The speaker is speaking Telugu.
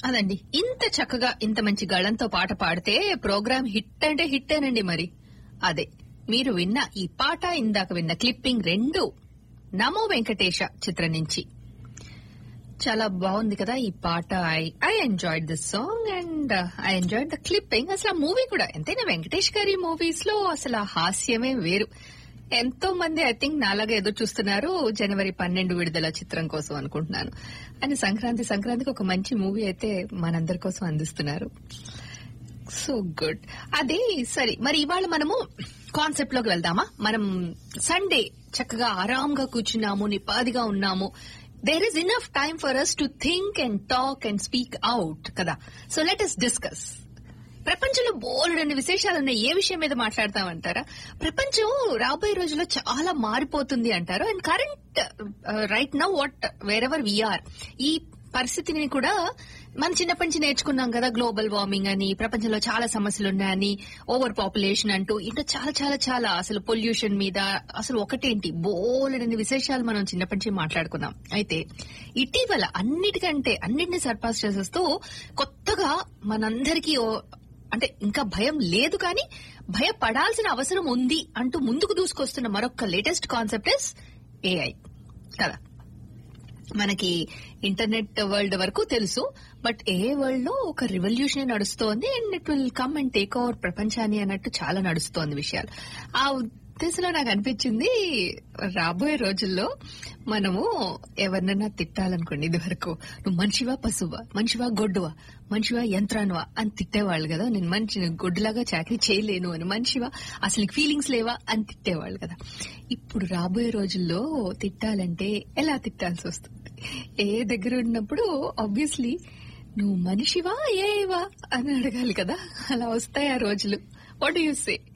అదండి ఇంత చక్కగా ఇంత మంచి గళంతో పాట పాడితే ప్రోగ్రామ్ హిట్ అంటే హిట్టేనండి మరి అదే మీరు విన్న ఈ పాట ఇందాక విన్న క్లిప్పింగ్ రెండు నమో వెంకటేశ చిత్రం నుంచి చాలా బాగుంది కదా ఈ పాట I I enjoyed this song and I enjoyed the clipping అసలు ఆ మూవీ కూడా ఎంతైనా వెంకటేష్ గారి మూవీస్ లో అసలు ఆ హాస్యమే వేరు ఎంతో మంది ఐ థింక్ నాలాగా ఎదురు చూస్తున్నారు జనవరి పన్నెండు విడుదల చిత్రం కోసం అనుకుంటున్నాను అని సంక్రాంతి సంక్రాంతికి ఒక మంచి మూవీ అయితే మనందరి కోసం అందిస్తున్నారు సో గుడ్ అది సరే మరి ఇవాళ మనము కాన్సెప్ట్ లోకి వెళ్దామా మనం సండే చక్కగా ఆరాంగా కూర్చున్నాము నిపాదిగా ఉన్నాము there is enough time for us to think and talk and speak out కదా సో లెట్ అస్ డిస్కస్ ప్రపంచంలో బోల్డన్ని విశేషాలు ఉన్నాయి ఏ విషయం మీద మాట్లాడతామంటారా ప్రపంచం రాబోయే రోజుల్లో చాలా మారిపోతుంది అంటారు and current right now what wherever we are ఈ పరిస్థితిని కూడా మనం చిన్నప్పటి నుంచి నేర్చుకున్నాం కదా గ్లోబల్ వార్మింగ్ అని ప్రపంచంలో చాలా సమస్యలు ఉన్నాయని ఓవర్ పాపులేషన్ అంటూ ఇంకా చాలా చాలా చాలా అసలు పొల్యూషన్ మీద అసలు ఒకటేంటి బోలెడని విశేషాలు మనం చిన్నప్పటి నుంచి మాట్లాడుకున్నాం అయితే ఇటీవల అన్నిటికంటే అన్నిటిని సర్పాస్ చేసేస్తూ కొత్తగా మనందరికీ ఓ- అంటే ఇంకా భయం లేదు కానీ భయపడాల్సిన అవసరం ఉంది అంటూ ముందుకు దూసుకొస్తున్న మరొక లేటెస్ట్ కాన్సెప్ట్ ఇస్ ఏఐ కదా మనకి ఇంటర్నెట్ వరల్డ్ వరకు తెలుసు బట్ ఏ వరల్డ్ లో ఒక రివల్యూషన్ నడుస్తోంది and it will come and take over ప్రపంచాన్ని అన్నట్టు చాలా నడుస్తోంది విషయాలు ఆ ఉద్దేశంలో నాకు అనిపించింది రాబోయే రోజుల్లో మనము ఎవరినైనా తిట్టాలనుకోండి ఇది వరకు నువ్వు మనిషివా పశువా మనిషివా గొడ్డువా మనిషివా యంత్రానువా అని తిట్టేవాళ్ళు కదా నేను మనిషి గొడ్డులాగా చాకరీ చేయలేను అని మనిషివా అసలు ఫీలింగ్స్ లేవా అని తిట్టేవాళ్ళు కదా ఇప్పుడు రాబోయే రోజుల్లో తిట్టాలంటే ఎలా తిట్టాల్సి వస్తుంది ఏ దగ్గర ఉన్నప్పుడు ఆబ్వియస్లీ నువ్వు మనిషివా ఏవా అని అడగాలి కదా అలా వస్తాయి ఆ రోజులు వాట్ యూ సే